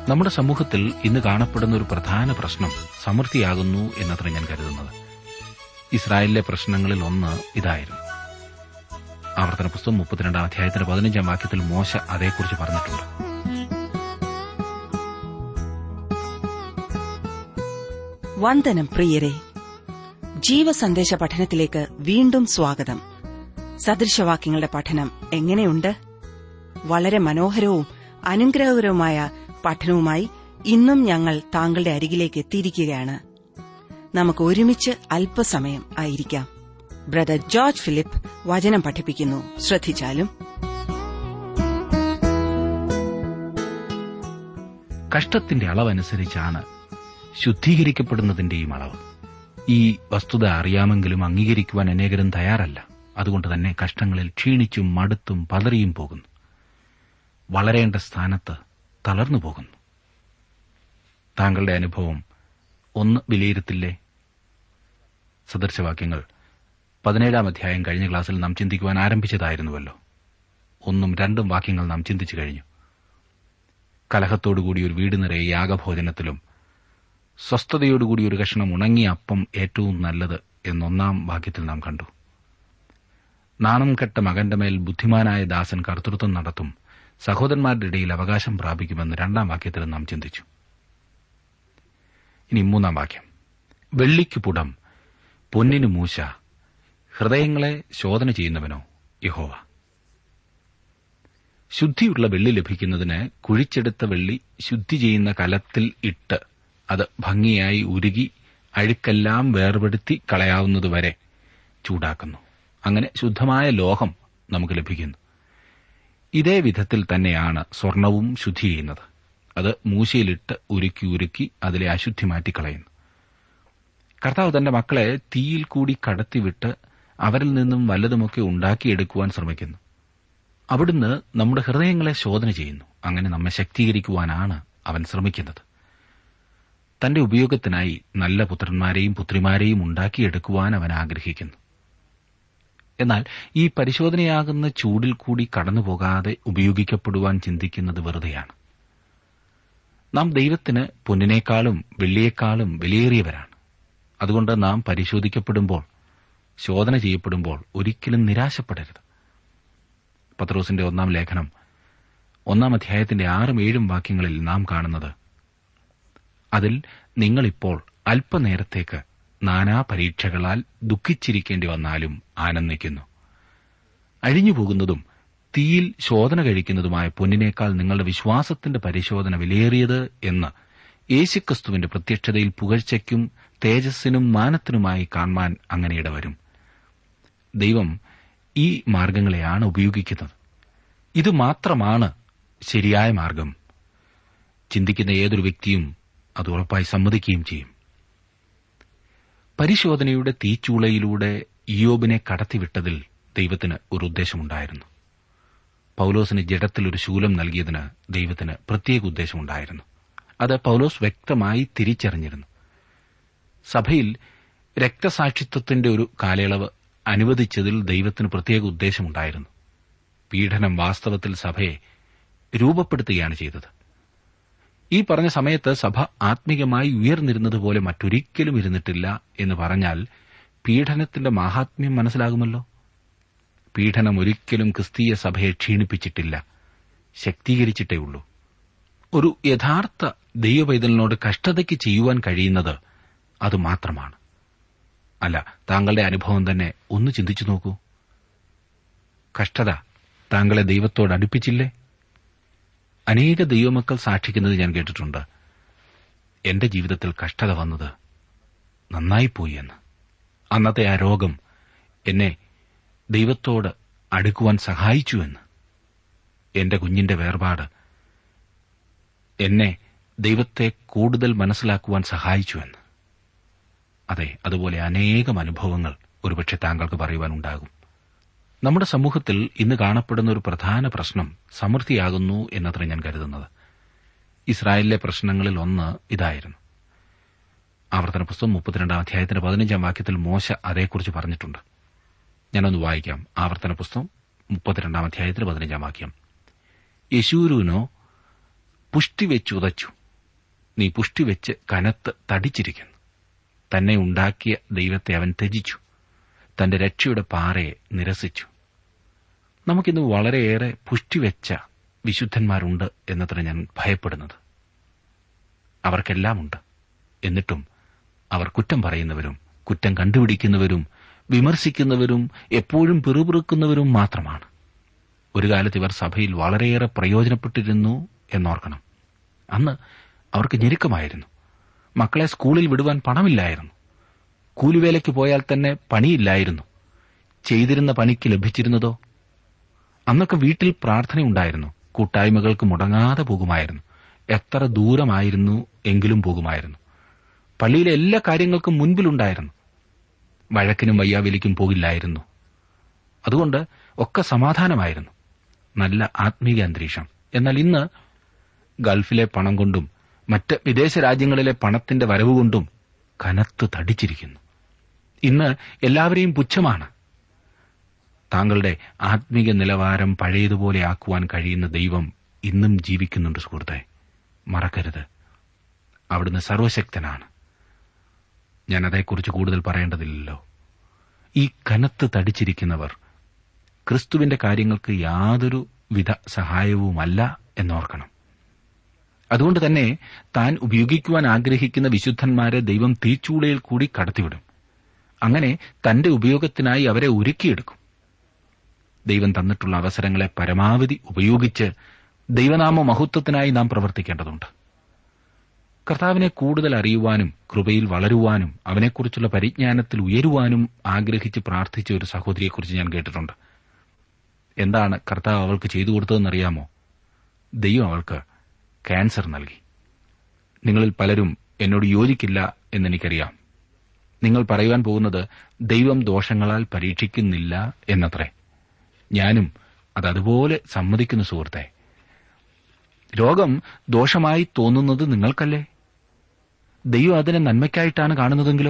നമ്മുടെ സമൂഹത്തിൽ ഇന്ന് കാണപ്പെടുന്ന ഒരു പ്രധാന പ്രശ്നം സമൃദ്ധിയാകുന്നു എന്നത്ര ഞാൻ കരുതുന്നത് ഇസ്രായേലിലെ പ്രശ്നങ്ങളിൽ ഒന്ന് ഇതായിരുന്നു ആവർത്തന പുസ്തകം മുപ്പത്തിരണ്ടാം അധ്യായത്തിന്റെ പതിനഞ്ചാം വാക്യത്തിൽ മോശ അതേക്കുറിച്ച് പറഞ്ഞിട്ടുണ്ട് വന്ദനം പ്രിയരെ ജീവസന്ദേശ പഠനത്തിലേക്ക് വീണ്ടും സ്വാഗതം സദൃശവാക്യങ്ങളുടെ പഠനം എങ്ങനെയുണ്ട് വളരെ മനോഹരവും അനുഗ്രഹകരവുമായ പഠനവുമായി ഇന്നും ഞങ്ങൾ താങ്കളുടെ അരികിലേക്ക് എത്തിയിരിക്കുകയാണ് നമുക്ക് ഒരുമിച്ച് അല്പസമയം ആയിരിക്കാം ബ്രദർ ജോർജ് ഫിലിപ്പ് വചനം പഠിപ്പിക്കുന്നു ശ്രദ്ധിച്ചാലും കഷ്ടത്തിന്റെ അളവനുസരിച്ചാണ് ശുദ്ധീകരിക്കപ്പെടുന്നതിന്റെയും അളവ് ഈ വസ്തുത അറിയാമെങ്കിലും അംഗീകരിക്കുവാൻ അനേകരും തയ്യാറല്ല അതുകൊണ്ട് തന്നെ കഷ്ടങ്ങളിൽ ക്ഷീണിച്ചും മടുത്തും പതറിയും പോകുന്നു വളരേണ്ട സ്ഥാനത്ത് തളർന്നു പോകുന്നു താങ്കളുടെ അനുഭവം ഒന്ന് വിലയിരുത്തില്ലേ സദൃശവാക്യങ്ങൾ പതിനേഴാം അധ്യായം കഴിഞ്ഞ ക്ലാസ്സിൽ നാം ചിന്തിക്കുവാൻ ആരംഭിച്ചതായിരുന്നുവല്ലോ ഒന്നും രണ്ടും വാക്യങ്ങൾ നാം ചിന്തിച്ചു കഴിഞ്ഞു കലഹത്തോടുകൂടി ഒരു വീട് നിറയെ യാഗഭോജനത്തിലും സ്വസ്ഥതയോടുകൂടി ഒരു കഷ്ണം ഉണങ്ങിയ അപ്പം ഏറ്റവും നല്ലത് എന്നൊന്നാം വാക്യത്തിൽ നാം കണ്ടു നാണം കെട്ട മകന്റെ മേൽ ബുദ്ധിമാനായ ദാസൻ കർത്തൃത്വം നടത്തും സഹോദരന്മാരുടെ ഇടയിൽ അവകാശം പ്രാപിക്കുമെന്ന് രണ്ടാം വാക്യത്തിൽ നാം ചിന്തിച്ചു ഇനി മൂന്നാം വാക്യം വെള്ളിക്ക് പുടം പൊന്നിന് മൂശ ഹൃദയങ്ങളെ ശോധന ചെയ്യുന്നവനോ യഹോവ ശുദ്ധിയുള്ള വെള്ളി ലഭിക്കുന്നതിന് കുഴിച്ചെടുത്ത വെള്ളി ശുദ്ധി ചെയ്യുന്ന കലത്തിൽ ഇട്ട് അത് ഭംഗിയായി ഉരുകി അഴുക്കെല്ലാം വേർപെടുത്തി കളയാവുന്നതുവരെ ചൂടാക്കുന്നു അങ്ങനെ ശുദ്ധമായ ലോഹം നമുക്ക് ലഭിക്കുന്നു ഇതേ വിധത്തിൽ തന്നെയാണ് സ്വർണവും ശുദ്ധി ചെയ്യുന്നത് അത് മൂശയിലിട്ട് ഉരുക്കി ഉരുക്കി അതിലെ അശുദ്ധി മാറ്റിക്കളയുന്നു കർത്താവ് തന്റെ മക്കളെ തീയിൽ കൂടി കടത്തിവിട്ട് അവരിൽ നിന്നും വല്ലതുമൊക്കെ ഉണ്ടാക്കിയെടുക്കുവാൻ ശ്രമിക്കുന്നു അവിടുന്ന് നമ്മുടെ ഹൃദയങ്ങളെ ശോധന ചെയ്യുന്നു അങ്ങനെ നമ്മെ ശക്തീകരിക്കുവാനാണ് അവൻ ശ്രമിക്കുന്നത് തന്റെ ഉപയോഗത്തിനായി നല്ല പുത്രന്മാരെയും പുത്രിമാരെയും ഉണ്ടാക്കിയെടുക്കുവാൻ അവൻ ആഗ്രഹിക്കുന്നു എന്നാൽ ഈ പരിശോധനയാകുന്ന ചൂടിൽ കൂടി കടന്നുപോകാതെ ഉപയോഗിക്കപ്പെടുവാൻ ചിന്തിക്കുന്നത് വെറുതെയാണ് നാം ദൈവത്തിന് പൊന്നിനേക്കാളും വെള്ളിയേക്കാളും വിലയേറിയവരാണ് അതുകൊണ്ട് നാം പരിശോധിക്കപ്പെടുമ്പോൾ ശോധന ചെയ്യപ്പെടുമ്പോൾ ഒരിക്കലും നിരാശപ്പെടരുത് പത്രോസിന്റെ ഒന്നാം ലേഖനം ഒന്നാം അധ്യായത്തിന്റെ ആറും ഏഴും വാക്യങ്ങളിൽ നാം കാണുന്നത് അതിൽ നിങ്ങളിപ്പോൾ അല്പനേരത്തേക്ക് നാനാ പരീക്ഷകളാൽ ദുഃഖിച്ചിരിക്കേണ്ടി വന്നാലും ആനന്ദിക്കുന്നു അഴിഞ്ഞുപോകുന്നതും തീയിൽ ശോധന കഴിക്കുന്നതുമായ പൊന്നിനേക്കാൾ നിങ്ങളുടെ വിശ്വാസത്തിന്റെ പരിശോധന വിലയേറിയത് എന്ന് യേശുക്രിസ്തുവിന്റെ പ്രത്യക്ഷതയിൽ പുകഴ്ചയ്ക്കും തേജസ്സിനും മാനത്തിനുമായി കാണുവാൻ അങ്ങനെ ഇടവരും ദൈവം ഈ മാർഗങ്ങളെയാണ് ഉപയോഗിക്കുന്നത് ഇത് മാത്രമാണ് ശരിയായ മാർഗം ചിന്തിക്കുന്ന ഏതൊരു വ്യക്തിയും അത് ഉറപ്പായി സമ്മതിക്കുകയും ചെയ്യും പരിശോധനയുടെ തീച്ചൂളയിലൂടെ ഇയോബിനെ കടത്തിവിട്ടതിൽ ദൈവത്തിന് ഒരു ഉദ്ദേശമുണ്ടായിരുന്നു പൌലോസിന് ജഡത്തിൽ ഒരു ശൂലം നൽകിയതിന് ദൈവത്തിന് പ്രത്യേക ഉദ്ദേശമുണ്ടായിരുന്നു അത് പൌലോസ് വ്യക്തമായി തിരിച്ചറിഞ്ഞിരുന്നു സഭയിൽ രക്തസാക്ഷിത്വത്തിന്റെ ഒരു കാലയളവ് അനുവദിച്ചതിൽ ദൈവത്തിന് പ്രത്യേക ഉദ്ദേശമുണ്ടായിരുന്നു പീഡനം വാസ്തവത്തിൽ സഭയെ രൂപപ്പെടുത്തുകയാണ് ചെയ്തത് ഈ പറഞ്ഞ സമയത്ത് സഭ ആത്മീകമായി ഉയർന്നിരുന്നതുപോലെ മറ്റൊരിക്കലും ഇരുന്നിട്ടില്ല എന്ന് പറഞ്ഞാൽ പീഡനത്തിന്റെ മാഹാത്മ്യം മനസ്സിലാകുമല്ലോ പീഡനം ഒരിക്കലും ക്രിസ്തീയ സഭയെ ക്ഷീണിപ്പിച്ചിട്ടില്ല ശക്തീകരിച്ചിട്ടേ ഉള്ളൂ ഒരു യഥാർത്ഥ ദൈവപൈതലിനോട് കഷ്ടതയ്ക്ക് ചെയ്യുവാൻ കഴിയുന്നത് അത് മാത്രമാണ് അല്ല താങ്കളുടെ അനുഭവം തന്നെ ഒന്ന് ചിന്തിച്ചു നോക്കൂ കഷ്ടത താങ്കളെ ദൈവത്തോട് അടുപ്പിച്ചില്ലേ അനേക ദൈവമക്കൾ സാക്ഷിക്കുന്നത് ഞാൻ കേട്ടിട്ടുണ്ട് എന്റെ ജീവിതത്തിൽ കഷ്ടത വന്നത് നന്നായിപ്പോയി എന്ന് അന്നത്തെ ആ രോഗം എന്നെ ദൈവത്തോട് അടുക്കുവാൻ സഹായിച്ചുവെന്ന് എന്റെ കുഞ്ഞിന്റെ വേർപാട് എന്നെ ദൈവത്തെ കൂടുതൽ മനസ്സിലാക്കുവാൻ സഹായിച്ചുവെന്ന് അതെ അതുപോലെ അനേകം അനുഭവങ്ങൾ ഒരുപക്ഷെ താങ്കൾക്ക് പറയുവാനുണ്ടാകും നമ്മുടെ സമൂഹത്തിൽ ഇന്ന് കാണപ്പെടുന്ന ഒരു പ്രധാന പ്രശ്നം സമൃദ്ധിയാകുന്നു എന്നത്ര ഞാൻ കരുതുന്നത് ഇസ്രായേലിലെ പ്രശ്നങ്ങളിൽ ഒന്ന് ഇതായിരുന്നു ആവർത്തന പുസ്തകം മുപ്പത്തിരണ്ടാം അധ്യായത്തിന്റെ പതിനഞ്ചാം വാക്യത്തിൽ മോശ അതേക്കുറിച്ച് പറഞ്ഞിട്ടുണ്ട് ഞാനൊന്ന് വായിക്കാം ആവർത്തന പുസ്തകം മുപ്പത്തിരണ്ടാം അധ്യായത്തിൽ പതിനഞ്ചാം വാക്യം യശൂരുവിനോ പുഷ്ടി വെച്ചുതച്ചു നീ പുഷ്ടിവെച്ച് കനത്ത് തടിച്ചിരിക്കുന്നു തന്നെ ഉണ്ടാക്കിയ ദൈവത്തെ അവൻ ത്യജിച്ചു തന്റെ രക്ഷയുടെ പാറയെ നിരസിച്ചു നമുക്കിന്ന് വളരെയേറെ പുഷ്ടിവെച്ച വിശുദ്ധന്മാരുണ്ട് എന്നത്ര ഞാൻ ഭയപ്പെടുന്നത് അവർക്കെല്ലാമുണ്ട് എന്നിട്ടും അവർ കുറ്റം പറയുന്നവരും കുറ്റം കണ്ടുപിടിക്കുന്നവരും വിമർശിക്കുന്നവരും എപ്പോഴും പിറുപിറുക്കുന്നവരും മാത്രമാണ് ഒരു കാലത്ത് ഇവർ സഭയിൽ വളരെയേറെ പ്രയോജനപ്പെട്ടിരുന്നു എന്നോർക്കണം അന്ന് അവർക്ക് ഞെരുക്കമായിരുന്നു മക്കളെ സ്കൂളിൽ വിടുവാൻ പണമില്ലായിരുന്നു കൂലിവേലയ്ക്ക് പോയാൽ തന്നെ പണിയില്ലായിരുന്നു ചെയ്തിരുന്ന പണിക്ക് ലഭിച്ചിരുന്നതോ അന്നൊക്കെ വീട്ടിൽ പ്രാർത്ഥനയുണ്ടായിരുന്നു കൂട്ടായ്മകൾക്ക് മുടങ്ങാതെ പോകുമായിരുന്നു എത്ര ദൂരമായിരുന്നു എങ്കിലും പോകുമായിരുന്നു പള്ളിയിലെ എല്ലാ കാര്യങ്ങൾക്കും മുൻപിലുണ്ടായിരുന്നു വഴക്കിനും വയ്യാവിലിക്കും പോകില്ലായിരുന്നു അതുകൊണ്ട് ഒക്കെ സമാധാനമായിരുന്നു നല്ല ആത്മീയ അന്തരീക്ഷം എന്നാൽ ഇന്ന് ഗൾഫിലെ പണം കൊണ്ടും മറ്റ് വിദേശ രാജ്യങ്ങളിലെ പണത്തിന്റെ വരവ് കൊണ്ടും കനത്ത് തടിച്ചിരിക്കുന്നു ഇന്ന് എല്ലാവരെയും പുച്ഛമാണ് താങ്കളുടെ ആത്മീയ നിലവാരം പഴയതുപോലെ ആക്കുവാൻ കഴിയുന്ന ദൈവം ഇന്നും ജീവിക്കുന്നുണ്ട് സുഹൃത്തെ മറക്കരുത് അവിടുന്ന് സർവശക്തനാണ് ഞാൻ അതേക്കുറിച്ച് കൂടുതൽ പറയേണ്ടതില്ലല്ലോ ഈ കനത്ത് തടിച്ചിരിക്കുന്നവർ ക്രിസ്തുവിന്റെ കാര്യങ്ങൾക്ക് യാതൊരു വിധ സഹായവുമല്ല എന്നോർക്കണം അതുകൊണ്ട് തന്നെ താൻ ഉപയോഗിക്കുവാൻ ആഗ്രഹിക്കുന്ന വിശുദ്ധന്മാരെ ദൈവം തീച്ചൂളയിൽ കൂടി കടത്തിവിടും അങ്ങനെ തന്റെ ഉപയോഗത്തിനായി അവരെ ഒരുക്കിയെടുക്കും ദൈവം തന്നിട്ടുള്ള അവസരങ്ങളെ പരമാവധി ഉപയോഗിച്ച് ദൈവനാമ മഹത്വത്തിനായി നാം പ്രവർത്തിക്കേണ്ടതുണ്ട് കർത്താവിനെ കൂടുതൽ അറിയുവാനും കൃപയിൽ വളരുവാനും അവനെക്കുറിച്ചുള്ള പരിജ്ഞാനത്തിൽ ഉയരുവാനും ആഗ്രഹിച്ച് പ്രാർത്ഥിച്ച ഒരു സഹോദരിയെക്കുറിച്ച് ഞാൻ കേട്ടിട്ടുണ്ട് എന്താണ് കർത്താവ് അവൾക്ക് ചെയ്തു കൊടുത്തതെന്നറിയാമോ ദൈവം അവൾക്ക് ക്യാൻസർ നൽകി നിങ്ങളിൽ പലരും എന്നോട് യോജിക്കില്ല എന്നെനിക്കറിയാം നിങ്ങൾ പറയുവാൻ പോകുന്നത് ദൈവം ദോഷങ്ങളാൽ പരീക്ഷിക്കുന്നില്ല എന്നത്രേ ഞാനും അതതുപോലെ സമ്മതിക്കുന്നു സുഹൃത്തെ രോഗം ദോഷമായി തോന്നുന്നത് നിങ്ങൾക്കല്ലേ ദൈവം അതിനെ നന്മയ്ക്കായിട്ടാണ് കാണുന്നതെങ്കിലോ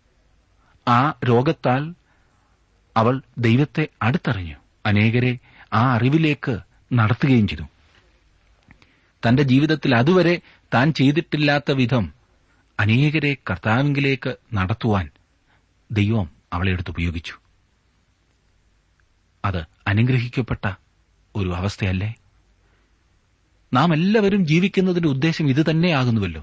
ആ രോഗത്താൽ അവൾ ദൈവത്തെ അടുത്തറിഞ്ഞു അനേകരെ ആ അറിവിലേക്ക് നടത്തുകയും ചെയ്തു തന്റെ ജീവിതത്തിൽ അതുവരെ താൻ ചെയ്തിട്ടില്ലാത്ത വിധം അനേകരെ കർത്താവിങ്കിലേക്ക് നടത്തുവാൻ ദൈവം അവളെ എടുത്ത് ഉപയോഗിച്ചു അത് അനുഗ്രഹിക്കപ്പെട്ട ഒരു അവസ്ഥയല്ലേ നാം എല്ലാവരും ജീവിക്കുന്നതിന്റെ ഉദ്ദേശം ഇത് തന്നെയാകുന്നുവല്ലോ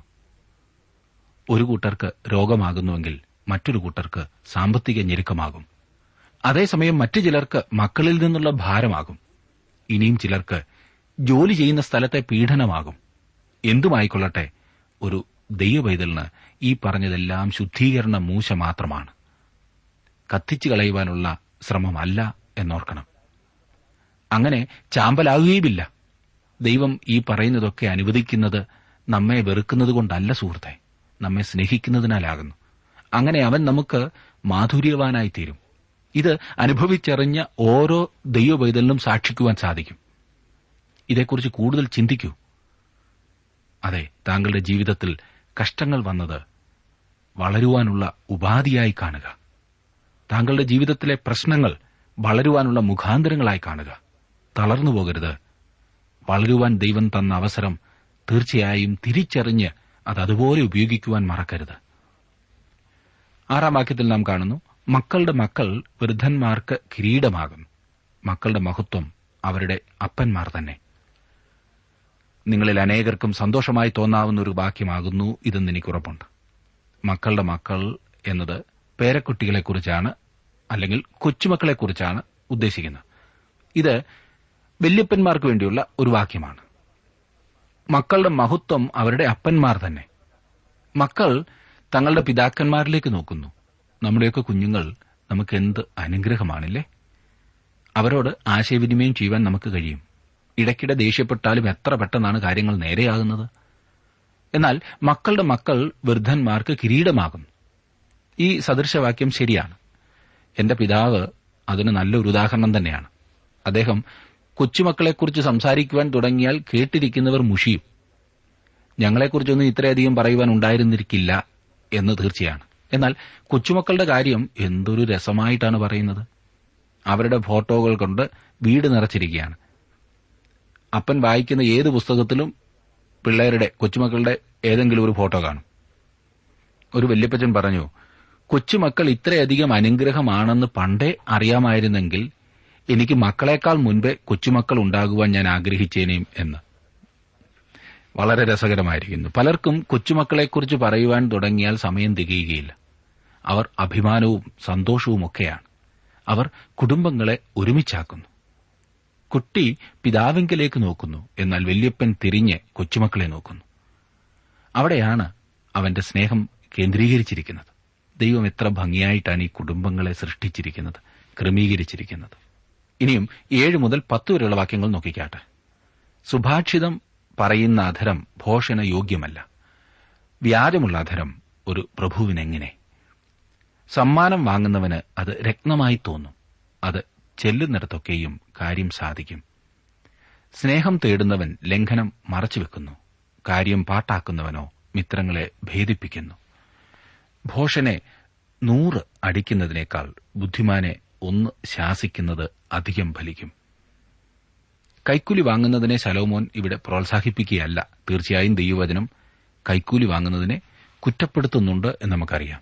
ഒരു കൂട്ടർക്ക് രോഗമാകുന്നുവെങ്കിൽ മറ്റൊരു കൂട്ടർക്ക് സാമ്പത്തിക ഞെരുക്കമാകും അതേസമയം മറ്റു ചിലർക്ക് മക്കളിൽ നിന്നുള്ള ഭാരമാകും ഇനിയും ചിലർക്ക് ജോലി ചെയ്യുന്ന സ്ഥലത്തെ പീഡനമാകും എന്തുമായിക്കൊള്ളട്ടെ ഒരു ദൈവപൈതലിന് ഈ പറഞ്ഞതെല്ലാം ശുദ്ധീകരണ മൂശ മാത്രമാണ് കത്തിച്ചു കളയുവാനുള്ള ശ്രമമല്ല എന്നോർക്കണം അങ്ങനെ ചാമ്പലാകുകയുമില്ല ദൈവം ഈ പറയുന്നതൊക്കെ അനുവദിക്കുന്നത് നമ്മെ വെറുക്കുന്നത് കൊണ്ടല്ല സുഹൃത്തെ നമ്മെ സ്നേഹിക്കുന്നതിനാലാകുന്നു അങ്ങനെ അവൻ നമുക്ക് മാധുര്യവാനായി തീരും ഇത് അനുഭവിച്ചറിഞ്ഞ ഓരോ ദൈവപൈതലിനും സാക്ഷിക്കുവാൻ സാധിക്കും ഇതേക്കുറിച്ച് കൂടുതൽ ചിന്തിക്കൂ അതെ താങ്കളുടെ ജീവിതത്തിൽ കഷ്ടങ്ങൾ വന്നത് വളരുവാനുള്ള ഉപാധിയായി കാണുക താങ്കളുടെ ജീവിതത്തിലെ പ്രശ്നങ്ങൾ വളരുവാനുള്ള മുഖാന്തരങ്ങളായി കാണുക തളർന്നു പോകരുത് വളരുവാൻ ദൈവം തന്ന അവസരം തീർച്ചയായും തിരിച്ചറിഞ്ഞ് അത് അതുപോലെ ഉപയോഗിക്കുവാൻ മറക്കരുത് ആറാം വാക്യത്തിൽ നാം കാണുന്നു മക്കളുടെ മക്കൾ വൃദ്ധന്മാർക്ക് കിരീടമാകുന്നു മക്കളുടെ മഹത്വം അവരുടെ അപ്പന്മാർ തന്നെ നിങ്ങളിൽ അനേകർക്കും സന്തോഷമായി തോന്നാവുന്ന ഒരു വാക്യമാകുന്നു ഇതെന്ന് എനിക്കുറപ്പുണ്ട് മക്കളുടെ മക്കൾ എന്നത് പേരക്കുട്ടികളെക്കുറിച്ചാണ് അല്ലെങ്കിൽ കൊച്ചുമക്കളെക്കുറിച്ചാണ് ഉദ്ദേശിക്കുന്നത് ഇത് വല്യപ്പന്മാർക്ക് വേണ്ടിയുള്ള ഒരു വാക്യമാണ് മക്കളുടെ മഹത്വം അവരുടെ അപ്പന്മാർ തന്നെ മക്കൾ തങ്ങളുടെ പിതാക്കന്മാരിലേക്ക് നോക്കുന്നു നമ്മുടെയൊക്കെ കുഞ്ഞുങ്ങൾ നമുക്ക് എന്ത് അനുഗ്രഹമാണില്ലേ അവരോട് ആശയവിനിമയം ചെയ്യുവാൻ നമുക്ക് കഴിയും ഇടയ്ക്കിടെ ദേഷ്യപ്പെട്ടാലും എത്ര പെട്ടെന്നാണ് കാര്യങ്ങൾ നേരെയാകുന്നത് എന്നാൽ മക്കളുടെ മക്കൾ വൃദ്ധന്മാർക്ക് കിരീടമാകുന്നു ഈ സദൃശവാക്യം ശരിയാണ് എന്റെ പിതാവ് അതിന് നല്ലൊരു ഉദാഹരണം തന്നെയാണ് അദ്ദേഹം കൊച്ചുമക്കളെക്കുറിച്ച് സംസാരിക്കുവാൻ തുടങ്ങിയാൽ കേട്ടിരിക്കുന്നവർ മുഷിയും ഞങ്ങളെക്കുറിച്ചൊന്നും ഇത്രയധികം പറയുവാൻ ഉണ്ടായിരുന്നിരിക്കില്ല എന്ന് തീർച്ചയാണ് എന്നാൽ കൊച്ചുമക്കളുടെ കാര്യം എന്തൊരു രസമായിട്ടാണ് പറയുന്നത് അവരുടെ ഫോട്ടോകൾ കൊണ്ട് വീട് നിറച്ചിരിക്കുകയാണ് അപ്പൻ വായിക്കുന്ന ഏത് പുസ്തകത്തിലും പിള്ളേരുടെ കൊച്ചുമക്കളുടെ ഏതെങ്കിലും ഒരു ഫോട്ടോ കാണും ഒരു വല്യപ്പച്ചൻ പറഞ്ഞു കൊച്ചുമക്കൾ ഇത്രയധികം അനുഗ്രഹമാണെന്ന് പണ്ടേ അറിയാമായിരുന്നെങ്കിൽ എനിക്ക് മക്കളെക്കാൾ മുൻപേ കൊച്ചുമക്കൾ ഉണ്ടാകുവാൻ ഞാൻ ആഗ്രഹിച്ചേനേയും എന്ന് വളരെ രസകരമായിരിക്കുന്നു പലർക്കും കൊച്ചുമക്കളെക്കുറിച്ച് പറയുവാൻ തുടങ്ങിയാൽ സമയം തികയുകയില്ല അവർ അഭിമാനവും സന്തോഷവുമൊക്കെയാണ് അവർ കുടുംബങ്ങളെ ഒരുമിച്ചാക്കുന്നു കുട്ടി പിതാവിങ്കലേക്ക് നോക്കുന്നു എന്നാൽ വല്യപ്പൻ തിരിഞ്ഞ് കൊച്ചുമക്കളെ നോക്കുന്നു അവിടെയാണ് അവന്റെ സ്നേഹം കേന്ദ്രീകരിച്ചിരിക്കുന്നത് ദൈവം എത്ര ഭംഗിയായിട്ടാണ് ഈ കുടുംബങ്ങളെ സൃഷ്ടിച്ചിരിക്കുന്നത് ക്രമീകരിച്ചിരിക്കുന്നത് ഇനിയും ഏഴ് മുതൽ പത്ത് വരെയുള്ള വാക്യങ്ങൾ നോക്കിക്കാട്ടെ സുഭാഷിതം പറയുന്ന അധരം ഭോഷണ യോഗ്യമല്ല വ്യാജമുള്ള അധരം ഒരു പ്രഭുവിനെങ്ങനെ സമ്മാനം വാങ്ങുന്നവന് അത് രത്നമായി തോന്നും അത് ചെല്ലുന്നിടത്തൊക്കെയും കാര്യം സാധിക്കും സ്നേഹം തേടുന്നവൻ ലംഘനം മറച്ചുവെക്കുന്നു കാര്യം പാട്ടാക്കുന്നവനോ മിത്രങ്ങളെ ഭേദിപ്പിക്കുന്നു ഭോഷനെ നൂറ് അടിക്കുന്നതിനേക്കാൾ ബുദ്ധിമാനെ ഒന്ന് ശാസിക്കുന്നത് അധികം ഫലിക്കും കൈക്കൂലി വാങ്ങുന്നതിനെ ശലോമോൻ ഇവിടെ പ്രോത്സാഹിപ്പിക്കുകയല്ല തീർച്ചയായും ദൈവവചനം കൈക്കൂലി വാങ്ങുന്നതിനെ കുറ്റപ്പെടുത്തുന്നുണ്ട് എന്ന് നമുക്കറിയാം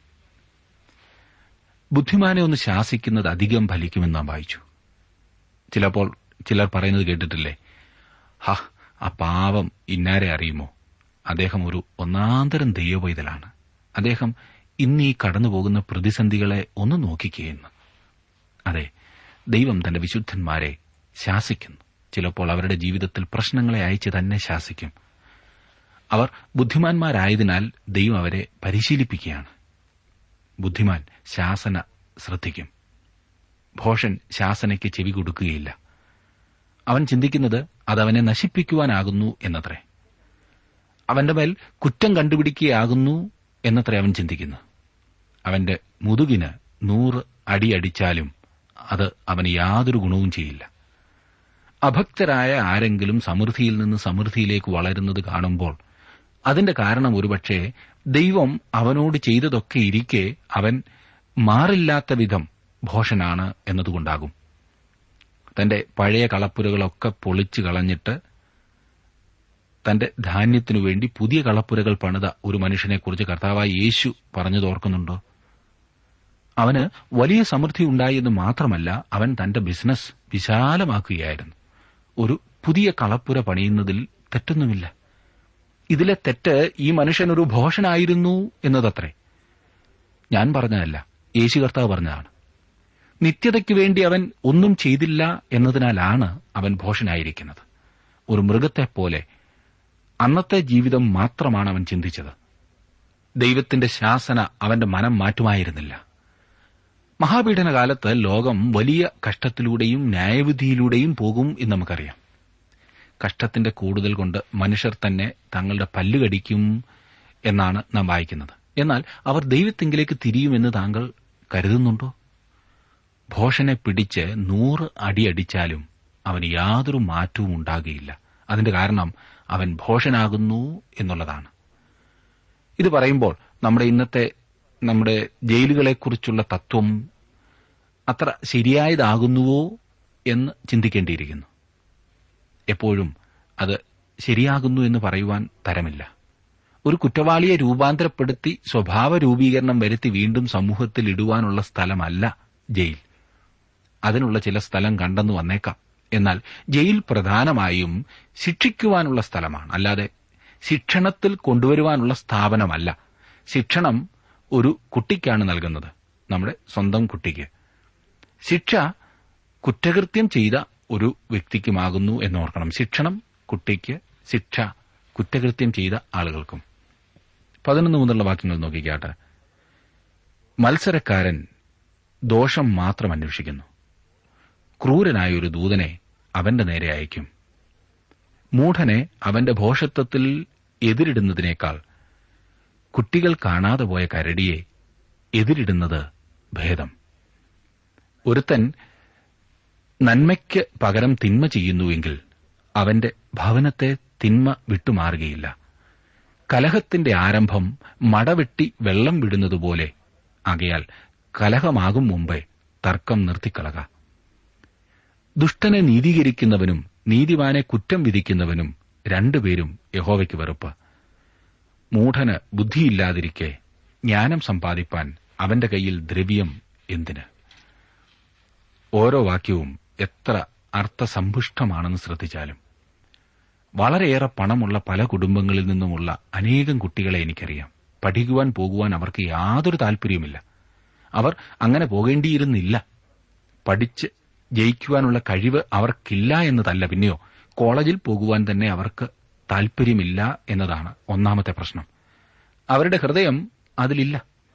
ബുദ്ധിമാനെ ഒന്ന് ശാസിക്കുന്നത് അധികം ഫലിക്കുമെന്ന് നാം വായിച്ചു ചിലപ്പോൾ ചിലർ പറയുന്നത് കേട്ടിട്ടില്ലേ ഹ ആ പാവം ഇന്നാരെ അറിയുമോ അദ്ദേഹം ഒരു ഒന്നാന്തരം ദൈവവൈതലാണ് അദ്ദേഹം ഇന്ന് ഈ കടന്നുപോകുന്ന പ്രതിസന്ധികളെ ഒന്ന് നോക്കിക്കുകയെന്ന് അതെ ദൈവം തന്റെ വിശുദ്ധന്മാരെ ശാസിക്കുന്നു ചിലപ്പോൾ അവരുടെ ജീവിതത്തിൽ പ്രശ്നങ്ങളെ അയച്ച് തന്നെ ശാസിക്കും അവർ ബുദ്ധിമാന്മാരായതിനാൽ ദൈവം അവരെ പരിശീലിപ്പിക്കുകയാണ് ബുദ്ധിമാൻ ശാസന ശ്രദ്ധിക്കും ഭോഷൻ ശാസനയ്ക്ക് ചെവി കൊടുക്കുകയില്ല അവൻ ചിന്തിക്കുന്നത് അതവനെ നശിപ്പിക്കുവാനാകുന്നു എന്നത്രേ അവന്റെ മേൽ കുറ്റം കണ്ടുപിടിക്കുകയാകുന്നു എന്നത്രേ അവൻ ചിന്തിക്കുന്നു അവന്റെ മുതുകിന് നൂറ് അടിയടിച്ചാലും അത് അവന് യാതൊരു ഗുണവും ചെയ്യില്ല അഭക്തരായ ആരെങ്കിലും സമൃദ്ധിയിൽ നിന്ന് സമൃദ്ധിയിലേക്ക് വളരുന്നത് കാണുമ്പോൾ അതിന്റെ കാരണം ഒരുപക്ഷെ ദൈവം അവനോട് ചെയ്തതൊക്കെ ഇരിക്കെ അവൻ മാറില്ലാത്ത വിധം ഭോഷനാണ് എന്നതുകൊണ്ടാകും തന്റെ പഴയ കളപ്പുരകളൊക്കെ പൊളിച്ചു കളഞ്ഞിട്ട് തന്റെ ധാന്യത്തിനു വേണ്ടി പുതിയ കളപ്പുരകൾ പണിത ഒരു മനുഷ്യനെക്കുറിച്ച് കർത്താവായ യേശു പറഞ്ഞത് ഓർക്കുന്നുണ്ടോ അവന് വലിയ സമൃദ്ധി ഉണ്ടായി എന്ന് മാത്രമല്ല അവൻ തന്റെ ബിസിനസ് വിശാലമാക്കുകയായിരുന്നു ഒരു പുതിയ കളപ്പുര പണിയുന്നതിൽ തെറ്റൊന്നുമില്ല ഇതിലെ തെറ്റ് ഈ മനുഷ്യൻ ഒരു ഭോഷനായിരുന്നു എന്നതത്രേ ഞാൻ പറഞ്ഞതല്ല യേശു കർത്താവ് പറഞ്ഞതാണ് നിത്യതയ്ക്ക് വേണ്ടി അവൻ ഒന്നും ചെയ്തില്ല എന്നതിനാലാണ് അവൻ ഭോഷനായിരിക്കുന്നത് ഒരു മൃഗത്തെപ്പോലെ അന്നത്തെ ജീവിതം മാത്രമാണ് അവൻ ചിന്തിച്ചത് ദൈവത്തിന്റെ ശാസന അവന്റെ മനം മാറ്റുമായിരുന്നില്ല മഹാപീഡന കാലത്ത് ലോകം വലിയ കഷ്ടത്തിലൂടെയും ന്യായവിധിയിലൂടെയും പോകും എന്ന് നമുക്കറിയാം കഷ്ടത്തിന്റെ കൂടുതൽ കൊണ്ട് മനുഷ്യർ തന്നെ തങ്ങളുടെ പല്ല് കടിക്കും എന്നാണ് നാം വായിക്കുന്നത് എന്നാൽ അവർ ദൈവത്തെങ്കിലേക്ക് തിരിയുമെന്ന് താങ്കൾ കരുതുന്നുണ്ടോ ഭോഷനെ പിടിച്ച് നൂറ് അടിയടിച്ചാലും അവന് യാതൊരു മാറ്റവും ഉണ്ടാകുകയില്ല അതിന്റെ കാരണം അവൻ ഭോഷനാകുന്നു എന്നുള്ളതാണ് ഇത് പറയുമ്പോൾ നമ്മുടെ ഇന്നത്തെ നമ്മുടെ ജയിലുകളെക്കുറിച്ചുള്ള തത്വം അത്ര ശരിയായതാകുന്നുവോ എന്ന് ചിന്തിക്കേണ്ടിയിരിക്കുന്നു എപ്പോഴും അത് ശരിയാകുന്നു എന്ന് പറയുവാൻ തരമില്ല ഒരു കുറ്റവാളിയെ രൂപാന്തരപ്പെടുത്തി സ്വഭാവ രൂപീകരണം വരുത്തി വീണ്ടും സമൂഹത്തിൽ ഇടുവാനുള്ള സ്ഥലമല്ല ജയിൽ അതിനുള്ള ചില സ്ഥലം കണ്ടെന്ന് വന്നേക്കാം എന്നാൽ ജയിൽ പ്രധാനമായും ശിക്ഷിക്കുവാനുള്ള സ്ഥലമാണ് അല്ലാതെ ശിക്ഷണത്തിൽ കൊണ്ടുവരുവാനുള്ള സ്ഥാപനമല്ല ശിക്ഷണം ഒരു കുട്ടിക്കാണ് നൽകുന്നത് നമ്മുടെ സ്വന്തം കുട്ടിക്ക് ശിക്ഷ കുറ്റകൃത്യം ചെയ്ത ഒരു വ്യക്തിക്കുമാകുന്നു എന്നോർക്കണം ശിക്ഷണം കുട്ടിക്ക് ശിക്ഷ കുറ്റകൃത്യം ചെയ്ത ആളുകൾക്കും പതിനൊന്ന് മുതലുള്ള വാക്യങ്ങൾ നോക്കിക്കാട്ടെ മത്സരക്കാരൻ ദോഷം മാത്രം അന്വേഷിക്കുന്നു ക്രൂരനായ ഒരു ദൂതനെ അവന്റെ നേരെ അയക്കും മൂഢനെ അവന്റെ ഭോഷത്വത്തിൽ എതിരിടുന്നതിനേക്കാൾ കുട്ടികൾ കാണാതെ പോയ കരടിയെ എതിരിടുന്നത് ഭേദം ഒരുത്തൻ നന്മയ്ക്ക് പകരം തിന്മ ചെയ്യുന്നുവെങ്കിൽ അവന്റെ ഭവനത്തെ തിന്മ വിട്ടുമാറുകയില്ല കലഹത്തിന്റെ ആരംഭം മടവെട്ടി വെള്ളം വിടുന്നതുപോലെ ആകയാൽ കലഹമാകും മുമ്പേ തർക്കം നിർത്തിക്കളക ദുഷ്ടനെ നീതീകരിക്കുന്നവനും നീതിമാനെ കുറ്റം വിധിക്കുന്നവനും രണ്ടുപേരും യഹോവയ്ക്ക് വെറുപ്പ് മൂഢന് ബുദ്ധിയില്ലാതിരിക്കെ ജ്ഞാനം സമ്പാദിപ്പാൻ അവന്റെ കയ്യിൽ ദ്രവ്യം എന്തിന് ഓരോ വാക്യവും എത്ര അർത്ഥസമ്പുഷ്ടമാണെന്ന് ശ്രദ്ധിച്ചാലും വളരെയേറെ പണമുള്ള പല കുടുംബങ്ങളിൽ നിന്നുമുള്ള അനേകം കുട്ടികളെ എനിക്കറിയാം പഠിക്കുവാൻ പോകുവാൻ അവർക്ക് യാതൊരു താൽപര്യവുമില്ല അവർ അങ്ങനെ പോകേണ്ടിയിരുന്നില്ല പഠിച്ച് ജയിക്കുവാനുള്ള കഴിവ് അവർക്കില്ല എന്നതല്ല പിന്നെയോ കോളേജിൽ പോകുവാൻ തന്നെ അവർക്ക് താൽപര്യമില്ല എന്നതാണ് ഒന്നാമത്തെ പ്രശ്നം അവരുടെ ഹൃദയം അതിലില്ല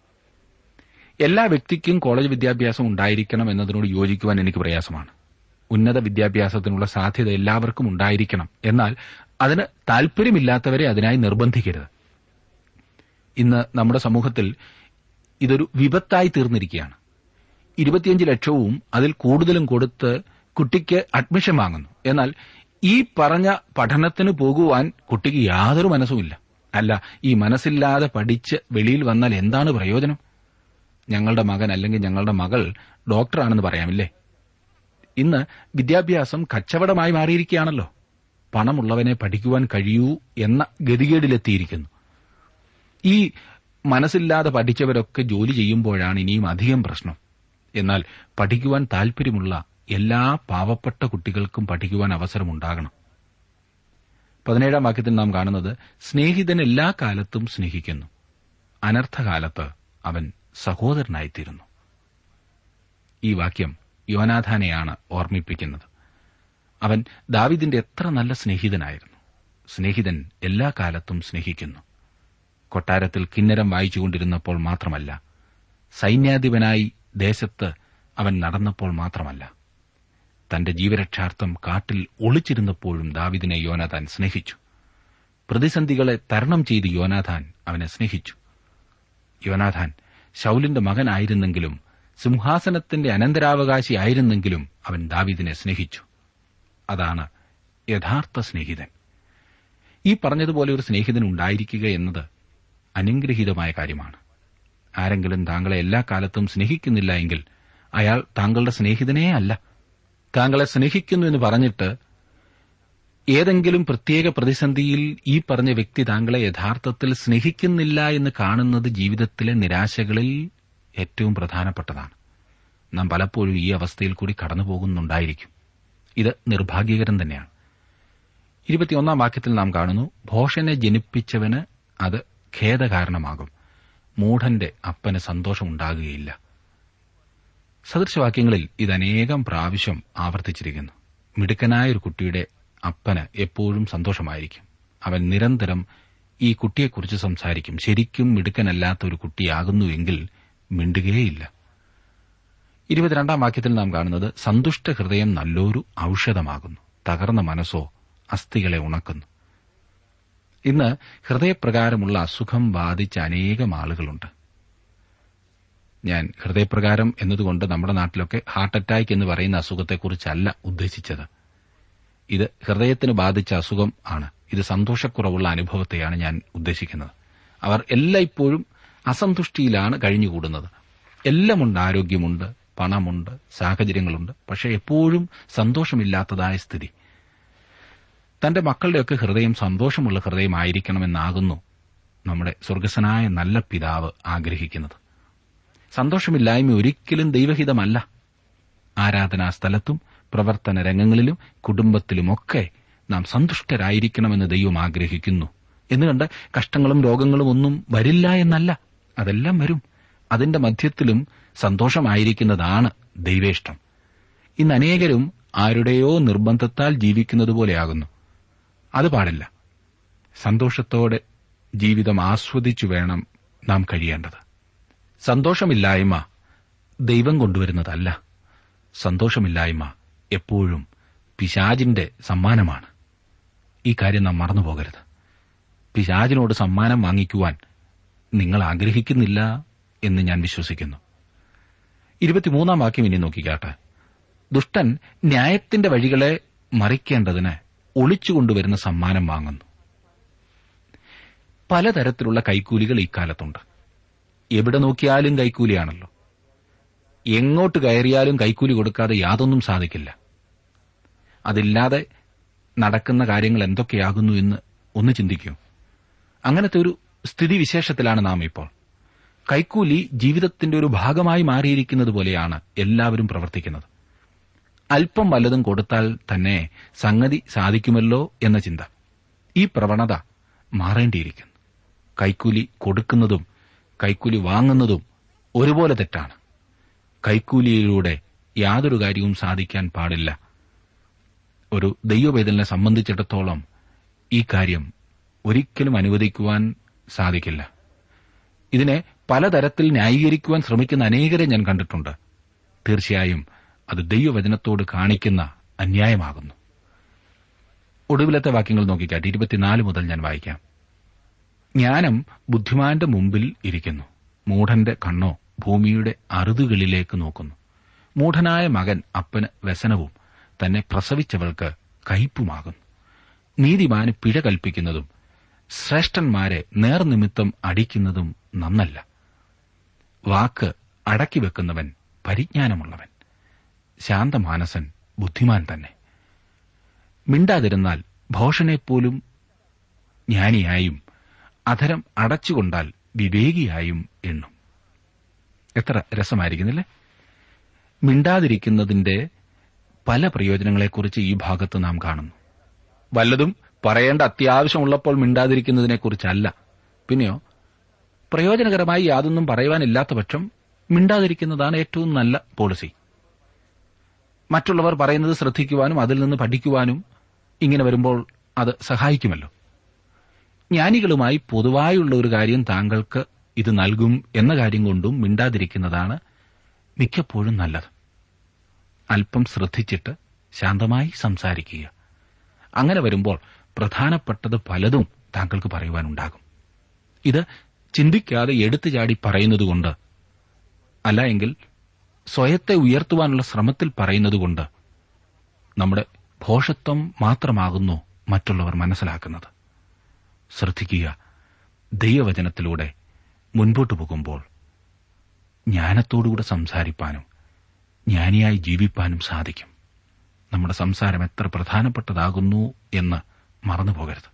എല്ലാ വ്യക്തിക്കും കോളേജ് വിദ്യാഭ്യാസം ഉണ്ടായിരിക്കണം എന്നതിനോട് യോജിക്കുവാൻ എനിക്ക് പ്രയാസമാണ് ഉന്നത വിദ്യാഭ്യാസത്തിനുള്ള സാധ്യത എല്ലാവർക്കും ഉണ്ടായിരിക്കണം എന്നാൽ അതിന് താൽപര്യമില്ലാത്തവരെ അതിനായി നിർബന്ധിക്കരുത് ഇന്ന് നമ്മുടെ സമൂഹത്തിൽ ഇതൊരു വിപത്തായി തീർന്നിരിക്കുകയാണ് ഇരുപത്തിയഞ്ച് ലക്ഷവും അതിൽ കൂടുതലും കൊടുത്ത് കുട്ടിക്ക് അഡ്മിഷൻ വാങ്ങുന്നു എന്നാൽ ഈ പറഞ്ഞ പഠനത്തിന് പോകുവാൻ കുട്ടിക്ക് യാതൊരു മനസ്സുമില്ല അല്ല ഈ മനസ്സില്ലാതെ പഠിച്ച് വെളിയിൽ വന്നാൽ എന്താണ് പ്രയോജനം ഞങ്ങളുടെ മകൻ അല്ലെങ്കിൽ ഞങ്ങളുടെ മകൾ ഡോക്ടറാണെന്ന് പറയാമില്ലേ ഇന്ന് വിദ്യാഭ്യാസം കച്ചവടമായി മാറിയിരിക്കുകയാണല്ലോ പണമുള്ളവനെ പഠിക്കുവാൻ കഴിയൂ എന്ന ഗതികേടിലെത്തിയിരിക്കുന്നു ഈ മനസ്സില്ലാതെ പഠിച്ചവരൊക്കെ ജോലി ചെയ്യുമ്പോഴാണ് ഇനിയും അധികം പ്രശ്നം എന്നാൽ പഠിക്കുവാൻ താൽപര്യമുള്ള എല്ലാ പാവപ്പെട്ട കുട്ടികൾക്കും പഠിക്കുവാൻ അവസരമുണ്ടാകണം പതിനേഴാം വാക്യത്തിൽ നാം കാണുന്നത് സ്നേഹിതൻ എല്ലാ കാലത്തും സ്നേഹിക്കുന്നു അനർത്ഥകാലത്ത് അവൻ സഹോദരനായിത്തീരുന്നു ഈ വാക്യം യോനാഥാനെയാണ് ഓർമ്മിപ്പിക്കുന്നത് അവൻ ദാവിദിന്റെ എത്ര നല്ല സ്നേഹിതനായിരുന്നു സ്നേഹിതൻ എല്ലാ കാലത്തും സ്നേഹിക്കുന്നു കൊട്ടാരത്തിൽ കിന്നരം വായിച്ചുകൊണ്ടിരുന്നപ്പോൾ മാത്രമല്ല സൈന്യാധിപനായി ദേശത്ത് അവൻ നടന്നപ്പോൾ മാത്രമല്ല തന്റെ ജീവരക്ഷാർത്ഥം കാട്ടിൽ ഒളിച്ചിരുന്നപ്പോഴും ദാവിദിനെ യോനാഥാൻ സ്നേഹിച്ചു പ്രതിസന്ധികളെ തരണം ചെയ്ത് യോനാഥാൻ അവനെ സ്നേഹിച്ചു യോനാഥാൻ ശൌലിന്റെ മകനായിരുന്നെങ്കിലും സിംഹാസനത്തിന്റെ അനന്തരാവകാശിയായിരുന്നെങ്കിലും അവൻ ദാവീദിനെ സ്നേഹിച്ചു അതാണ് യഥാർത്ഥ സ്നേഹിതൻ ഈ പറഞ്ഞതുപോലെ ഒരു സ്നേഹിതൻ ഉണ്ടായിരിക്കുക എന്നത് അനുഗ്രഹീതമായ കാര്യമാണ് ആരെങ്കിലും താങ്കളെ എല്ലാ കാലത്തും സ്നേഹിക്കുന്നില്ല എങ്കിൽ അയാൾ താങ്കളുടെ സ്നേഹിതനേ അല്ല താങ്കളെ സ്നേഹിക്കുന്നു എന്ന് പറഞ്ഞിട്ട് ഏതെങ്കിലും പ്രത്യേക പ്രതിസന്ധിയിൽ ഈ പറഞ്ഞ വ്യക്തി താങ്കളെ യഥാർത്ഥത്തിൽ സ്നേഹിക്കുന്നില്ല എന്ന് കാണുന്നത് ജീവിതത്തിലെ നിരാശകളിൽ ഏറ്റവും പ്രധാനപ്പെട്ടതാണ് നാം പലപ്പോഴും ഈ അവസ്ഥയിൽ കൂടി കടന്നുപോകുന്നുണ്ടായിരിക്കും ഇത് നിർഭാഗ്യകരം തന്നെയാണ് ഇരുപത്തിയൊന്നാം വാക്യത്തിൽ നാം കാണുന്നു ഭോഷനെ ജനിപ്പിച്ചവന് അത് ഖേദകാരണമാകും മൂഢന്റെ അപ്പന് സന്തോഷമുണ്ടാകുകയില്ല സദൃശവാക്യങ്ങളിൽ ഇത് അനേകം പ്രാവശ്യം ആവർത്തിച്ചിരിക്കുന്നു മിടുക്കനായ ഒരു കുട്ടിയുടെ അപ്പന് എപ്പോഴും സന്തോഷമായിരിക്കും അവൻ നിരന്തരം ഈ കുട്ടിയെക്കുറിച്ച് സംസാരിക്കും ശരിക്കും മിടുക്കനല്ലാത്ത ഒരു കുട്ടിയാകുന്നുവെങ്കിൽ മിണ്ടുകയേയില്ല ഇരുപത്തിരണ്ടാം വാക്യത്തിൽ നാം കാണുന്നത് സന്തുഷ്ട ഹൃദയം നല്ലൊരു ഔഷധമാകുന്നു തകർന്ന മനസ്സോ അസ്ഥികളെ ഉണക്കുന്നു ഇന്ന് ഹൃദയപ്രകാരമുള്ള അസുഖം ബാധിച്ച അനേകം ആളുകളുണ്ട് ഞാൻ ഹൃദയപ്രകാരം എന്നതുകൊണ്ട് നമ്മുടെ നാട്ടിലൊക്കെ ഹാർട്ട് അറ്റാക്ക് എന്ന് പറയുന്ന അസുഖത്തെക്കുറിച്ചല്ല ഉദ്ദേശിച്ചത് ഇത് ഹൃദയത്തിന് ബാധിച്ച അസുഖം ആണ് ഇത് സന്തോഷക്കുറവുള്ള അനുഭവത്തെയാണ് ഞാൻ ഉദ്ദേശിക്കുന്നത് അവർ എല്ലായ്പ്പോഴും അസന്തുഷ്ടിയിലാണ് കഴിഞ്ഞുകൂടുന്നത് എല്ലാമുണ്ട് ആരോഗ്യമുണ്ട് പണമുണ്ട് സാഹചര്യങ്ങളുണ്ട് പക്ഷെ എപ്പോഴും സന്തോഷമില്ലാത്തതായ സ്ഥിതി തന്റെ മക്കളുടെയൊക്കെ ഹൃദയം സന്തോഷമുള്ള ഹൃദയമായിരിക്കണമെന്നാകുന്നു നമ്മുടെ സ്വർഗസ്വനായ നല്ല പിതാവ് ആഗ്രഹിക്കുന്നത് സന്തോഷമില്ലായ്മ ഒരിക്കലും ദൈവഹിതമല്ല ആരാധനാ സ്ഥലത്തും പ്രവർത്തന രംഗങ്ങളിലും കുടുംബത്തിലുമൊക്കെ നാം സന്തുഷ്ടരായിരിക്കണമെന്ന് ദൈവം ആഗ്രഹിക്കുന്നു എന്നുകണ്ട് കഷ്ടങ്ങളും രോഗങ്ങളും ഒന്നും വരില്ല എന്നല്ല അതെല്ലാം വരും അതിന്റെ മധ്യത്തിലും സന്തോഷമായിരിക്കുന്നതാണ് ദൈവേഷ്ടം ഇന്ന് അനേകരും ആരുടെയോ നിർബന്ധത്താൽ ജീവിക്കുന്നത് പോലെയാകുന്നു അത് പാടില്ല സന്തോഷത്തോടെ ജീവിതം ആസ്വദിച്ചു വേണം നാം കഴിയേണ്ടത് സന്തോഷമില്ലായ്മ ദൈവം കൊണ്ടുവരുന്നതല്ല സന്തോഷമില്ലായ്മ എപ്പോഴും പിശാജിന്റെ സമ്മാനമാണ് ഈ കാര്യം നാം മറന്നുപോകരുത് പിശാജിനോട് സമ്മാനം വാങ്ങിക്കുവാൻ നിങ്ങൾ ആഗ്രഹിക്കുന്നില്ല എന്ന് ഞാൻ വിശ്വസിക്കുന്നു ഇരുപത്തിമൂന്നാം വാക്യം ഇനി നോക്കിക്കാട്ടെ ദുഷ്ടൻ ന്യായത്തിന്റെ വഴികളെ മറിക്കേണ്ടതിന് ഒളിച്ചുകൊണ്ടുവരുന്ന സമ്മാനം വാങ്ങുന്നു പലതരത്തിലുള്ള കൈക്കൂലികൾ ഇക്കാലത്തുണ്ട് എവിടെ നോക്കിയാലും കൈക്കൂലിയാണല്ലോ എങ്ങോട്ട് കയറിയാലും കൈക്കൂലി കൊടുക്കാതെ യാതൊന്നും സാധിക്കില്ല അതില്ലാതെ നടക്കുന്ന കാര്യങ്ങൾ എന്തൊക്കെയാകുന്നു എന്ന് ഒന്ന് ചിന്തിക്കൂ അങ്ങനത്തെ ഒരു സ്ഥിതിവിശേഷത്തിലാണ് നാം ഇപ്പോൾ കൈക്കൂലി ജീവിതത്തിന്റെ ഒരു ഭാഗമായി മാറിയിരിക്കുന്നത് പോലെയാണ് എല്ലാവരും പ്രവർത്തിക്കുന്നത് അല്പം വല്ലതും കൊടുത്താൽ തന്നെ സംഗതി സാധിക്കുമല്ലോ എന്ന ചിന്ത ഈ പ്രവണത മാറേണ്ടിയിരിക്കുന്നു കൈക്കൂലി കൊടുക്കുന്നതും കൈക്കൂലി വാങ്ങുന്നതും ഒരുപോലെ തെറ്റാണ് കൈക്കൂലിയിലൂടെ യാതൊരു കാര്യവും സാധിക്കാൻ പാടില്ല ഒരു ദൈവവേദനെ സംബന്ധിച്ചിടത്തോളം ഈ കാര്യം ഒരിക്കലും അനുവദിക്കുവാൻ സാധിക്കില്ല ഇതിനെ പലതരത്തിൽ ന്യായീകരിക്കുവാൻ ശ്രമിക്കുന്ന അനേകരെ ഞാൻ കണ്ടിട്ടുണ്ട് തീർച്ചയായും അത് ദൈവവചനത്തോട് കാണിക്കുന്ന അന്യായമാകുന്നു ഒടുവിലത്തെ വാക്യങ്ങൾ നോക്കിക്കാട്ടെ ഇരുപത്തിനാല് മുതൽ ഞാൻ വായിക്കാം ജ്ഞാനം ബുദ്ധിമാന്റെ മുമ്പിൽ ഇരിക്കുന്നു മൂഢന്റെ കണ്ണോ ഭൂമിയുടെ അറുതുകളിലേക്ക് നോക്കുന്നു മൂഢനായ മകൻ അപ്പന് വ്യസനവും തന്നെ പ്രസവിച്ചവൾക്ക് കയ്പുമാകുന്നു നീതിമാന് പിഴ കൽപ്പിക്കുന്നതും ശ്രേഷ്ഠന്മാരെ നേർനിമിത്തം അടിക്കുന്നതും നന്നല്ല വാക്ക് അടക്കി വെക്കുന്നവൻ പരിജ്ഞാനമുള്ളവൻ ശാന്തമാനസൻ ബുദ്ധിമാൻ തന്നെ മിണ്ടാതിരുന്നാൽ ഭോഷനെപ്പോലും ജ്ഞാനിയായും അധരം അടച്ചുകൊണ്ടാൽ വിവേകിയായും എണ്ണും എത്ര രസമായിരിക്കുന്നില്ലേ മിണ്ടാതിരിക്കുന്നതിന്റെ പല പ്രയോജനങ്ങളെക്കുറിച്ച് ഈ ഭാഗത്ത് നാം കാണുന്നു വല്ലതും പറയേണ്ട അത്യാവശ്യമുള്ളപ്പോൾ മിണ്ടാതിരിക്കുന്നതിനെക്കുറിച്ചല്ല പിന്നെയോ പ്രയോജനകരമായി യാതൊന്നും പറയുവാനില്ലാത്ത പക്ഷം മിണ്ടാതിരിക്കുന്നതാണ് ഏറ്റവും നല്ല പോളിസി മറ്റുള്ളവർ പറയുന്നത് ശ്രദ്ധിക്കുവാനും അതിൽ നിന്ന് പഠിക്കുവാനും ഇങ്ങനെ വരുമ്പോൾ അത് സഹായിക്കുമല്ലോ ജ്ഞാനികളുമായി പൊതുവായുള്ള ഒരു കാര്യം താങ്കൾക്ക് ഇത് നൽകും എന്ന കാര്യം കൊണ്ടും മിണ്ടാതിരിക്കുന്നതാണ് മിക്കപ്പോഴും നല്ലത് അല്പം ശ്രദ്ധിച്ചിട്ട് ശാന്തമായി സംസാരിക്കുക അങ്ങനെ വരുമ്പോൾ പ്രധാനപ്പെട്ടത് പലതും താങ്കൾക്ക് പറയുവാനുണ്ടാകും ഇത് ചിന്തിക്കാതെ എടുത്തു ചാടി പറയുന്നതുകൊണ്ട് അല്ല എങ്കിൽ സ്വയത്തെ ഉയർത്തുവാനുള്ള ശ്രമത്തിൽ പറയുന്നതുകൊണ്ട് നമ്മുടെ ഭോഷത്വം മാത്രമാകുന്നു മറ്റുള്ളവർ മനസ്സിലാക്കുന്നത് ശ്രദ്ധിക്കുക ദൈവവചനത്തിലൂടെ മുൻപോട്ടു പോകുമ്പോൾ ജ്ഞാനത്തോടുകൂടെ സംസാരിപ്പാനും ജ്ഞാനിയായി ജീവിപ്പാനും സാധിക്കും നമ്മുടെ സംസാരം എത്ര പ്രധാനപ്പെട്ടതാകുന്നു എന്ന് മറന്നുപോകരുത്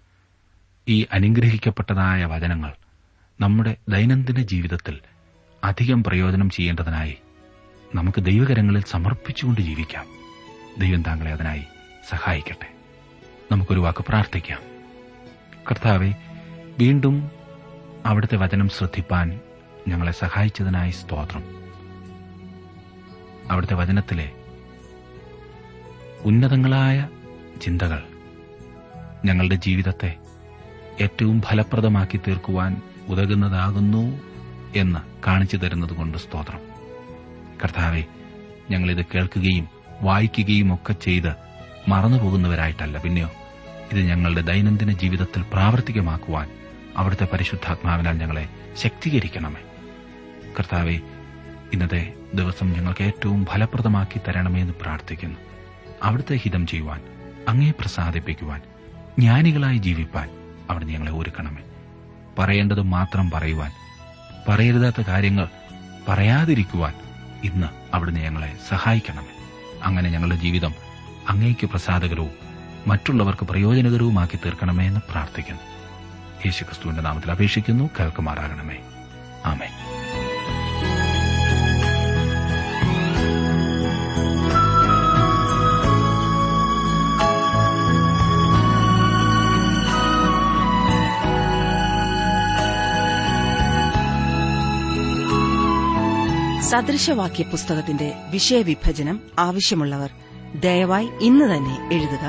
ഈ അനുഗ്രഹിക്കപ്പെട്ടതായ വചനങ്ങൾ നമ്മുടെ ദൈനംദിന ജീവിതത്തിൽ അധികം പ്രയോജനം ചെയ്യേണ്ടതിനായി നമുക്ക് ദൈവകരങ്ങളിൽ സമർപ്പിച്ചുകൊണ്ട് ജീവിക്കാം ദൈവം താങ്കളെ അതിനായി സഹായിക്കട്ടെ നമുക്കൊരു വാക്ക് പ്രാർത്ഥിക്കാം കർത്താവെ വീണ്ടും അവിടുത്തെ വചനം ശ്രദ്ധിപ്പാൻ ഞങ്ങളെ സഹായിച്ചതിനായി സ്തോത്രം അവിടുത്തെ വചനത്തിലെ ഉന്നതങ്ങളായ ചിന്തകൾ ഞങ്ങളുടെ ജീവിതത്തെ ഏറ്റവും ഫലപ്രദമാക്കി തീർക്കുവാൻ ഉതകുന്നതാകുന്നു എന്ന് കാണിച്ചു തരുന്നതുകൊണ്ട് സ്തോത്രം കർത്താവെ ഞങ്ങളിത് കേൾക്കുകയും വായിക്കുകയും ഒക്കെ ചെയ്ത് മറന്നുപോകുന്നവരായിട്ടല്ല പിന്നെയോ ഇത് ഞങ്ങളുടെ ദൈനംദിന ജീവിതത്തിൽ പ്രാവർത്തികമാക്കുവാൻ അവിടുത്തെ പരിശുദ്ധാത്മാവിനാൽ ഞങ്ങളെ ശക്തീകരിക്കണമേ കർത്താവെ ഇന്നത്തെ ദിവസം ഞങ്ങൾക്ക് ഏറ്റവും ഫലപ്രദമാക്കി തരണമേ എന്ന് പ്രാർത്ഥിക്കുന്നു അവിടുത്തെ ഹിതം ചെയ്യുവാൻ അങ്ങേ പ്രസാദിപ്പിക്കുവാൻ ജ്ഞാനികളായി ജീവിപ്പാൻ അവിടുന്ന് ഞങ്ങളെ ഒരുക്കണമേ പറയേണ്ടത് മാത്രം പറയുവാൻ പറയരുതാത്ത കാര്യങ്ങൾ പറയാതിരിക്കുവാൻ ഇന്ന് അവിടുന്ന് ഞങ്ങളെ സഹായിക്കണമേ അങ്ങനെ ഞങ്ങളുടെ ജീവിതം അങ്ങേക്ക് പ്രസാദകരവും മറ്റുള്ളവർക്ക് പ്രയോജനകരവുമാക്കി തീർക്കണമേ എന്ന് പ്രാർത്ഥിക്കുന്നു യേശുക്രിസ്തുവിന്റെ നാമത്തിൽ അപേക്ഷിക്കുന്നു കേൾക്കുമാറാകണമേ ആമേ സദൃശവാക്യ പുസ്തകത്തിന്റെ വിഷയവിഭജനം ആവശ്യമുള്ളവർ ദയവായി ഇന്ന് തന്നെ എഴുതുക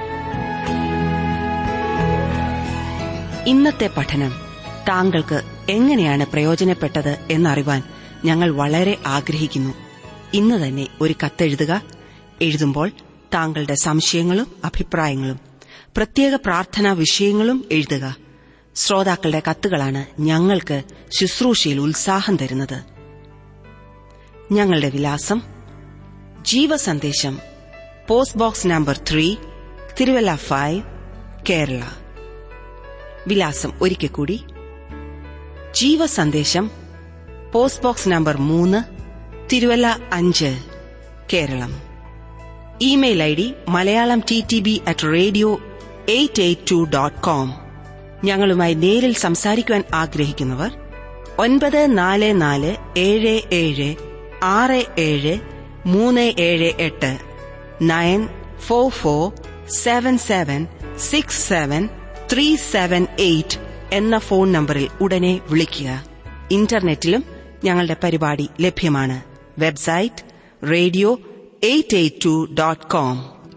ഇന്നത്തെ പഠനം താങ്കൾക്ക് എങ്ങനെയാണ് പ്രയോജനപ്പെട്ടത് എന്നറിവാൻ ഞങ്ങൾ വളരെ ആഗ്രഹിക്കുന്നു ഇന്ന് തന്നെ ഒരു കത്തെഴുതുക എഴുതുമ്പോൾ താങ്കളുടെ സംശയങ്ങളും അഭിപ്രായങ്ങളും പ്രത്യേക പ്രാർത്ഥനാ വിഷയങ്ങളും എഴുതുക ശ്രോതാക്കളുടെ കത്തുകളാണ് ഞങ്ങൾക്ക് ശുശ്രൂഷയിൽ ഉത്സാഹം തരുന്നത് ഞങ്ങളുടെ വിലാസം Jeevasandesham post box number three Thiruvalla five Kerala വിലാസം ഒരിക്കൽ കൂടി ജീവസന്ദേശം പോസ്റ്റ് ബോക്സ് നമ്പർ മൂന്ന് തിരുവല്ല അഞ്ച് Keralam email I D Malayalam T T B at radio eight eight two dot com ഞങ്ങളുമായി നേരിൽ സംസാരിക്കുവാൻ ആഗ്രഹിക്കുന്നവർ ഒൻപത് നാല് നാല് ഏഴ് ഏഴ് ആറ് ഏഴ് മൂന്ന് ഏഴ് എട്ട് nine four four seven seven six seven three seven eight എന്ന ഫോൺ നമ്പറിൽ ഉടനെ വിളിക്കുക ഇന്റർനെറ്റിലും ഞങ്ങളുടെ പരിപാടി ലഭ്യമാണ് website radio eight eight two dot com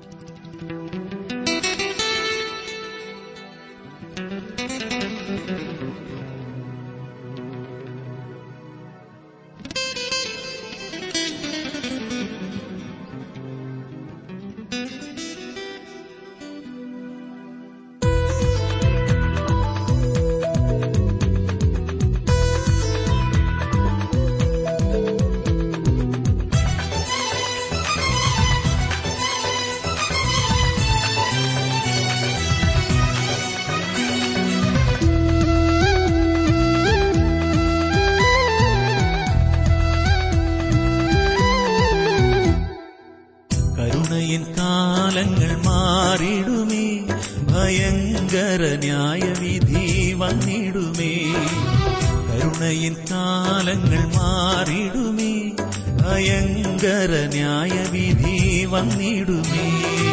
കരുണയിൻ കാലങ്ങൾ മാറിടുമേ ഭയങ്കര ന്യായവിധി വന്നിടുമേ കരുണയിൻ കാലങ്ങൾ മാറിടുമേ ഭയങ്കര ന്യായവിധി വന്നിടുമേ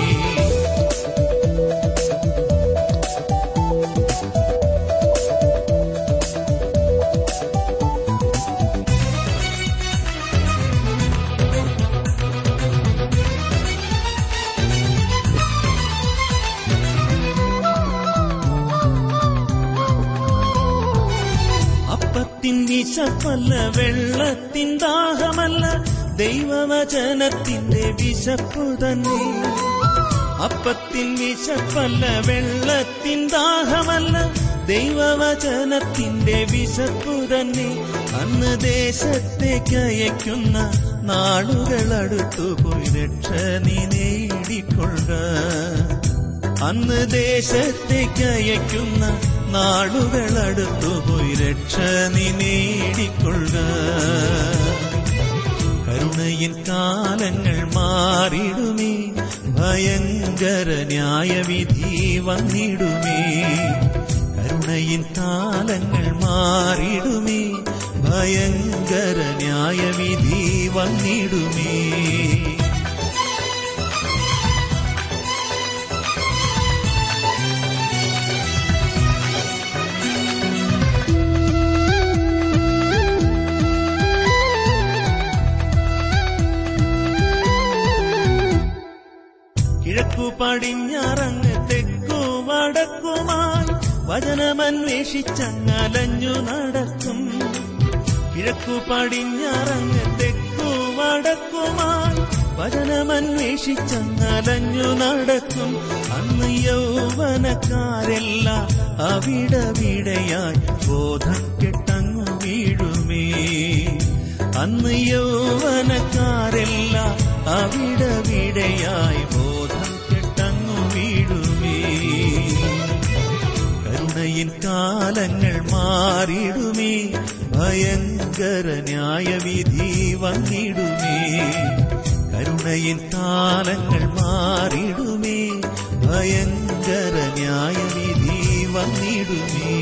അപ്പത്തിൻ വിശപ്പല്ല വെള്ളത്തിൻ ദാഹമല്ല ദൈവവചനത്തിന്റെ വിശപ്പു തന്നെ അപ്പത്തിൻ വിശപ്പല്ല വെള്ളത്തിൻ ദാഹമല്ല ദൈവവചനത്തിന്റെ വിശപ്പു തന്നെ അന്ന് ദേശത്തേക്ക് അയക്കുന്ന നാളുകൾ അടുത്തുപോയി രക്ഷ നീ നേടിക്കൊള്ളുക അന്ന് ദേശത്തേക്ക് അയക്കുന്ന നാളുകൾ അടുത്തുപോയി രക്ഷ നീ നേടിക്കൊള്ളുക കരുണയിൻ കാലങ്ങൾ മാറിടുമേ ഭയങ്കര ന്യായവിധി വന്നിടുമേ കരുണയിൻ കാലങ്ങൾ മാറിടുമേ ഭയങ്കര ന്യായവിധി വന്നിടുമേ കിഴക്കു പടിഞ്ഞാറങ്ങ് തെക്കു വടക്കുമായി വചനമന്വേഷിച്ചങ്ങലഞ്ഞു നടക്കും കിഴക്കു പടിഞ്ഞാറങ്ങ് തെക്കു വടക്കുമായി വചനമന്വേഷിച്ചങ്ങലഞ്ഞു നടക്കും അന്ന് യൗവനക്കാരെല്ലാം അവിടവിടെയായി ബോധം കെട്ടങ്ങു വീഴുമേ അന്ന് യൗവനക്കാരെല്ലാം അവിടവിടെയായി ബോധം കെട്ടങ്ങു വീഴുമേ കരുണയിൻ കാലങ്ങൾ മാറിടുമേ ഭയങ്കര ന്യായവിധി വന്നിടുമേ കരുണയിൻ കാലങ്ങൾ മാറിടുമേ ഭയങ്കര ന്യായവിധി വന്നിടുമേ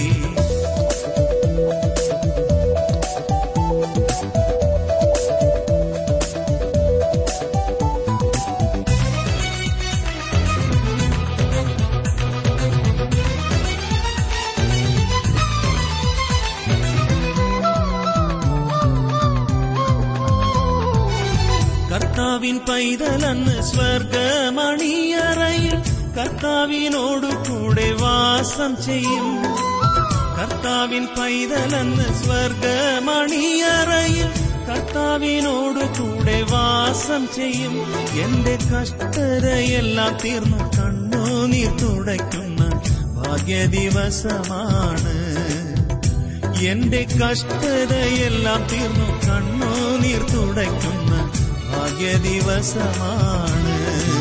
കർത്താവിൻ പൈതലന്ന് സ്വർഗമണിയറയിൽ കർത്താവിനോടു കൂടെ വാസം ചെയ്യും കർത്താവിൻ പൈതലന്ന് സ്വർഗമണിയറയിൽ കർത്താവിനോടു കൂടെ വാസം ചെയ്യും എന്റെ കഷ്ടതയെല്ലാം തീർന്നു കണ്ണുനീർ തുടയ്ക്കുന്ന ഭാഗ്യദിവസമാണ് എന്റെ കഷ്ടതയെല്ലാം തീർന്നു കണ്ണുനീർ തുടയ്ക്കുന്ന ഭാഗ്യദിവസമാണ്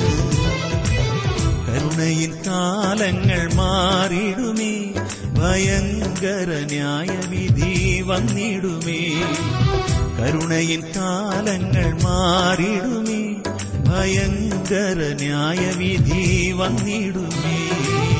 കരുണയിൻ കാലങ്ങൾ മാറിടുമേ ഭയങ്കര ന്യായവിധി വന്നിടുമേ കരുണയിൻ കാലങ്ങൾ മാറിടുമേ ഭയങ്കര ന്യായവിധി വന്നിടുമേ